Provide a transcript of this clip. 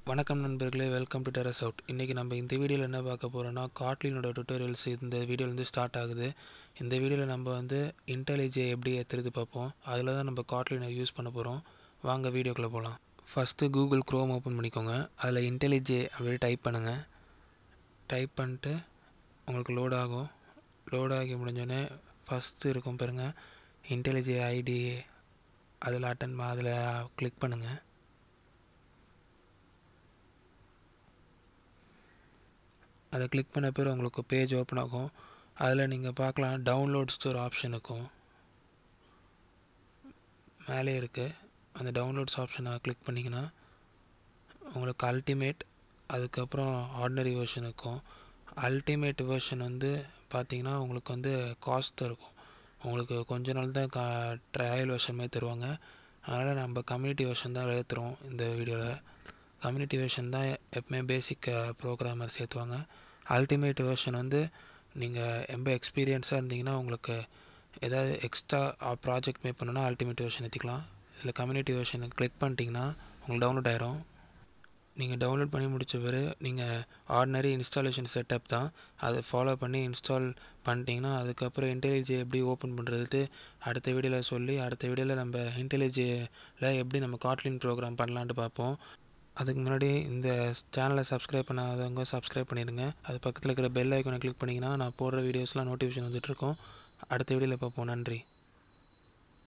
வணக்கம் நண்பர்களே welcome to terrace out இன்றைக்கி நம்ம இந்த வீடியோவில் என்ன பார்க்க போகிறோன்னா காட்லினோட டுட்டோரியல்ஸ் இந்த வீடியோலேருந்து ஸ்டார்ட் ஆகுது இந்த வீடியோவில் நம்ம வந்து இன்டெலிஜே எப்படி ஏற்றுறது பார்ப்போம் அதில் தான் நம்ம காட்லினை யூஸ் பண்ண போகிறோம் வாங்க வீடியோக்குள்ளே போகலாம் ஃபஸ்ட்டு கூகுள் க்ரோம் ஓப்பன் பண்ணிக்கோங்க அதில் இன்டெலிஜே அப்படியே டைப் பண்ணுங்கள் டைப் பண்ணிட்டு உங்களுக்கு லோட் ஆகும் லோட் ஆகி முடிஞ்சோடனே ஃபஸ்ட்டு இருக்கும் பாருங்கள் இன்டெலிஜே ஐடி அதில் அட்டன் அதில் கிளிக் பண்ணுங்கள் அதை கிளிக் பண்ண பிறகு உங்களுக்கு பேஜ் ஓப்பன் ஆகும் அதில் நீங்கள் பார்க்கலாம் டவுன்லோட்ஸ் ஒரு ஆப்ஷன் இருக்கும் மேலே இருக்குது அந்த டவுன்லோட்ஸ் ஆப்ஷனை கிளிக் பண்ணிங்கன்னா உங்களுக்கு அல்டிமேட் அதுக்கப்புறம் ஆர்டினரி வெர்ஷன் இருக்கும் அல்டிமேட் வெர்ஷன் வந்து பார்த்தீங்கன்னா உங்களுக்கு வந்து காஸ்ட் இருக்கும் உங்களுக்கு கொஞ்ச நாள் தான் கா ட்ரையல் வெர்ஷன் மாதிரி தருவாங்க அதனால் நம்ம கம்யூனிட்டி வெர்ஷன் தான் ஏற்றுறோம் இந்த வீடியோவில் கம்யூனிட்டி வெர்ஷன் தான் எப்பவுமே பேசிக் ப்ரோக்ராமர் சேர்த்துவாங்க அல்டிமேட் வெர்ஷன் வந்து நீங்கள் ரொம்ப எக்ஸ்பீரியன்ஸாக இருந்தீங்கன்னா உங்களுக்கு ஏதாவது எக்ஸ்ட்ரா ப்ராஜெக்ட் மேக் பண்ணணுன்னா அல்டிமேட் வெர்ஷன் ஏற்றிக்கலாம் இதில் கம்யூனிட்டி வெர்ஷனை கிளிக் பண்ணிட்டீங்கன்னா உங்களுக்கு டவுன்லோட் ஆயிரும் நீங்கள் டவுன்லோட் பண்ணி முடித்த பிறகு நீங்கள் ஆர்டினரி இன்ஸ்டாலேஷன் செட்டப் தான் அதை ஃபாலோ பண்ணி இன்ஸ்டால் பண்ணிட்டீங்கன்னா அதுக்கப்புறம் இன்டெலிஜே எப்படி ஓப்பன் பண்ணுறது அடுத்த வீடியோவில் சொல்லி அடுத்த வீடியோவில் நம்ம இன்டெலிஜேயில் எப்படி நம்ம காட்லின் ப்ரோக்ராம் பண்ணலான்ட்டு பார்ப்போம் அதுக்கு முன்னாடி இந்த சேனலை சப்ஸ்கிரைப் பண்ணாதவங்க சப்ஸ்கிரைப் பண்ணிடுங்க அது பக்கத்தில் இருக்கிற பெல் ஐக்கனை கிளிக் பண்ணிங்கன்னா நான் போடுற வீடியோஸ்லாம் நோட்டிஃபிகேஷன் வந்துட்டுருக்கோம் அடுத்த வீடியோவில் பார்ப்போம் நன்றி